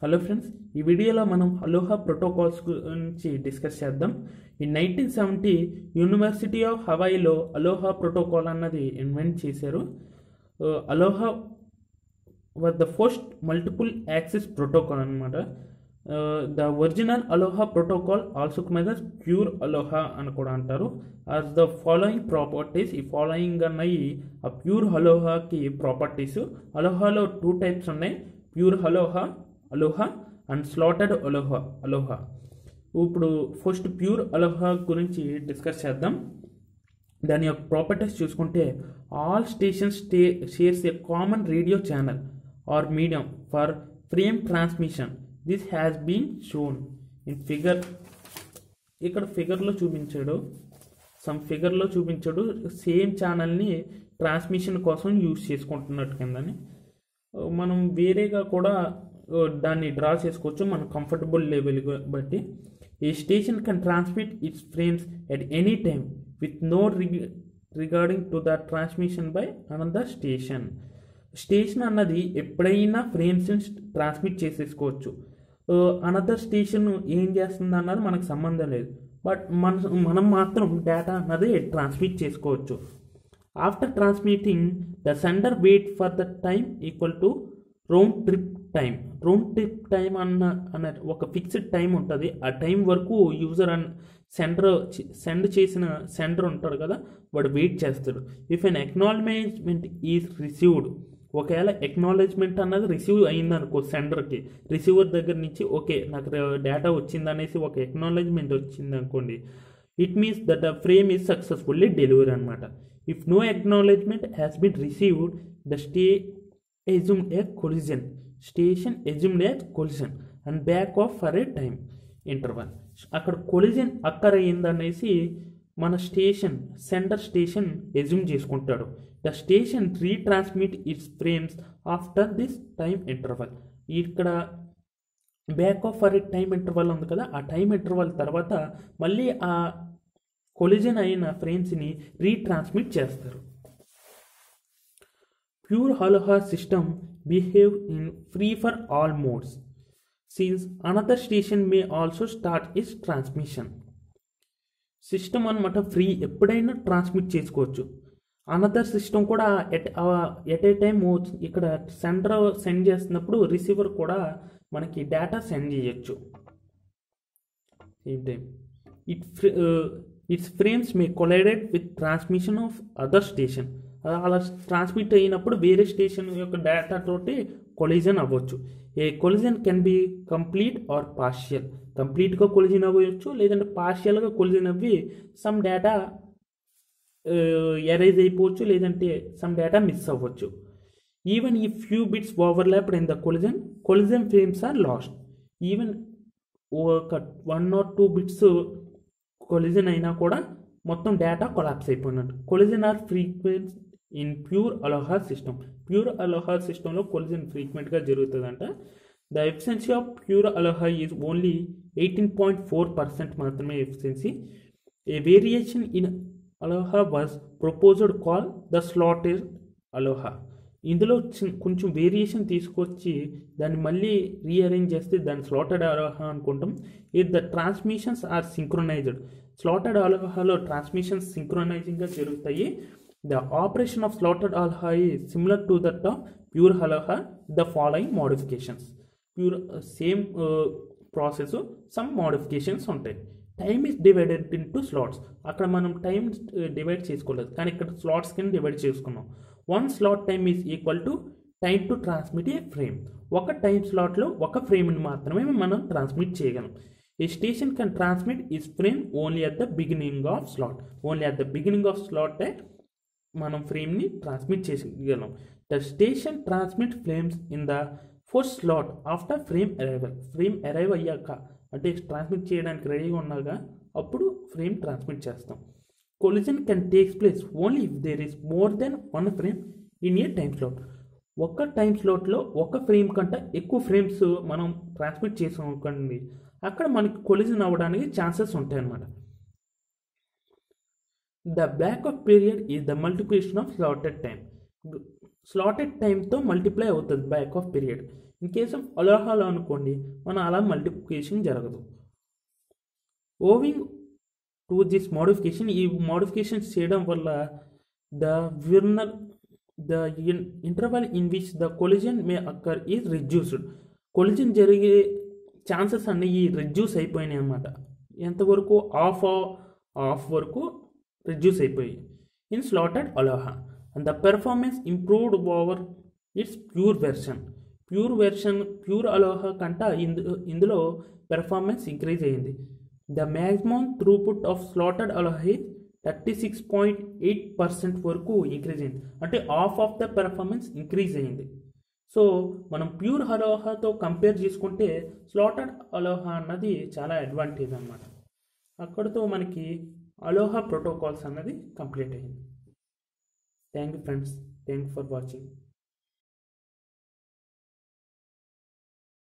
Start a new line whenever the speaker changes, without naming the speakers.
Hello friends ఈ వీడియోలో మనం అలోహా ప్రోటోకాల్స్ గురించి డిస్కస్ చేద్దాం ఈ నైన్టీన్ సెవెంటీ యూనివర్సిటీ ఆఫ్ హవాయిలో అలోహా ప్రోటోకాల్ అన్నది ఇన్వెంట్ చేశారు Aloha was the first multiple access protocol అనమాట the original Aloha protocol also మీద ప్యూర్ అలోహా అని కూడా అంటారు యాజ్ ద ఫాలోయింగ్ ప్రాపర్టీస్ ఈ ఫాలోయింగ్ అన్నవి ఆ ప్యూర్ అలోహాకి ప్రాపర్టీస్ అలోహాలో టూ టైప్స్ ఉన్నాయి pure Aloha Aloha and slotted Aloha Aloha ఇప్పుడు ఫస్ట్ ప్యూర్ అలోహా గురించి డిస్కస్ చేద్దాం దాని యొక్క ప్రాపర్టీస్ చూసుకుంటే all station stay shares a common radio channel or medium for frame transmission this has been shown in figure ఇక్కడ ఫిగర్లో చూపించాడు సమ్ ఫిగర్లో చూపించాడు సేమ్ ఛానల్ని ట్రాన్స్మిషన్ కోసం యూజ్ చేసుకుంటున్నట్టు కిందని మనం వేరేగా కూడా దాన్ని డ్రా చేసుకోవచ్చు మన కంఫర్టబుల్ లెవెల్ బట్టి ఈ station can transmit its frames at any time with no regarding to the transmission by another station station అన్నది ఎప్పుడైనా ఫ్రేమ్స్ ట్రాన్స్మిట్ చేసేసుకోవచ్చు అనదర్ స్టేషన్ ఏం చేస్తుంది అన్నది మనకు సంబంధం లేదు బట్ మన మనం మాత్రం డేటా అన్నది ట్రాన్స్మిట్ చేసుకోవచ్చు after transmitting the sender wait for the time equal to round trip time round trip time అన్న అన్న ఒక ఫిక్స్డ్ టైం ఉంటుంది ఆ టైం వరకు యూజర్ అన్ సెండర్ సెండ్ చేసిన సెండర్ ఉంటాడు కదా వాడు వెయిట్ చేస్తాడు if an acknowledgement is received ఒకవేళ ఎక్నాలజ్మెంట్ అన్నది రిసీవ్ అయిందనుకో సెండర్కి రిసీవర్ దగ్గర నుంచి ఓకే నాకు డేటా వచ్చిందనేసి ఒక ఎక్నాలజ్మెంట్ వచ్చింది అనుకోండి it means that the frame is successfully delivery అనమాట if no acknowledgement has been received the stay assumed a collision station assumed a collision and back off for a time interval అక్కడ collision occur అయ్యిందనేసి మన station sender station assume చేసుకుంటాడు the station retransmit its frames after this time interval ఇక్కడ back off for a time interval ఉంది కదా ఆ time interval తర్వాత మళ్ళీ ఆ కొలిజన్ అయిన ఫ్రేమ్స్ని రీట్రాన్స్మిట్ చేస్తారు pure Aloha system behave in free for all modes since another station may also start its transmission system అనమాట ఫ్రీ ఎప్పుడైనా ట్రాన్స్మిట్ చేసుకోవచ్చు అనదర్ సిస్టమ్ కూడా ఎట్ ఎట్ ఏ టైమ్ ఇక్కడ సెంటర్ సెండ్ చేస్తున్నప్పుడు రిసీవర్ కూడా మనకి డేటా సెండ్ చేయొచ్చు same time it its frames may collided with transmission of other station అలా ట్రాన్స్మిట్ అయినప్పుడు వేరే స్టేషన్ యొక్క డేటా తోటి కొలిజన్ అవ్వచ్చు a collision can be complete or partial కంప్లీట్గా కొలిజన్ అవ్వచ్చు లేదంటే పార్షియల్గా కొలిజన్ అవ్వి సమ్ డేటా ఎరైజ్ అయిపోవచ్చు లేదంటే సమ్ డేటా మిస్ అవ్వచ్చు ఈవెన్ ఈ few bits overlapped in the collision collision frames are lost even ఒక one or two bits collision అయినా కూడా మొత్తం డేటా కొలాప్స్ అయిపోయినట్టు collision or frequence in pure Aloha system pure Aloha సిస్టంలో collision ఫ్రీక్వెంట్గా జరుగుతుందంట the efficiency of pure Aloha is only eighteen point four percent మాత్రమే efficiency a variation in Aloha was proposed call the slotted Aloha ఇందులో కొంచెం variation తీసుకొచ్చి దాన్ని మళ్ళీ rearrange చేస్తే దాన్ని స్లాటెడ్ అలోహా అనుకుంటాం if the transmissions are synchronized స్లాటెడ్ అలోహాలో ట్రాన్స్మిషన్స్ సింక్రొనైజింగ్గా జరుగుతాయి the operation of slotted Aloha is similar to that of pure Aloha the following modifications pure same process some modifications ఉంటాయి time is divided into slots అక్కడ మనం time divide చేసుకోలేదు కానీ ఇక్కడ స్లాట్స్ కింద డివైడ్ చేసుకున్నాం one slot time is equal to time to transmit a frame ఒక time స్లాట్లో ఒక ఫ్రేమ్ని మాత్రమే మనం ట్రాన్స్మిట్ చేయగలం A station can transmit its frame only at the beginning of slot. Only at the beginning of slot మనం ఫ్రేమ్ని transmit చేయగలం the station transmit frames in the first slot after frame arrival frame arrive అయ్యాక అంటే transmit చేయడానికి రెడీగా ఉన్నాగా అప్పుడు frame transmit చేస్తాం collision can takes place only if there is more than one frame in a time slot ఒక time స్లాట్లో ఒక ఫ్రేమ్ కంటే ఎక్కువ ఫ్రేమ్స్ మనం ట్రాన్స్మిట్ చేసాం అనుకోండి అక్కడ మనకి కొలిజన్ అవ్వడానికి ఛాన్సెస్ ఉంటాయి అన్నమాట the back off period is the multiplication of slotted time slotted టైంతో మల్టిప్లై అవుతుంది back off period in case of అలోహాలో అనుకోండి మనం అలా మల్టిప్లికేషన్ జరగదు ఓవింగ్ టు దిస్ మోడిఫికేషన్ ఈ మోడిఫికేషన్స్ చేయడం వల్ల ద విర్నర్ the interval in which the collision may occur is reduced collision జరిగే ఛాన్సెస్ అన్ని ఈ రిడ్యూస్ అయిపోయినాయి అన్నమాట ఎంతవరకు ఆఫ్ ఆఫ్ వరకు రిడ్యూస్ అయిపోయాయి in slotted Aloha and the performance improved over its pure version pure version pure Aloha కంట ఇందు ఇందులో పెర్ఫార్మెన్స్ ఇంక్రీజ్ అయ్యింది the maximum throughput of slotted Aloha thirty six point eight percent వరకు increase అయింది అంటే half of the performance increase అయింది so మనం pure అలోహాతో కంపేర్ చేసుకుంటే స్లాటెడ్ అలోహా అన్నది చాలా అడ్వాంటేజ్ అనమాట అక్కడితో మనకి అలోహా ప్రోటోకాల్స్ అన్నది కంప్లీట్ అయింది thank you friends thank for watching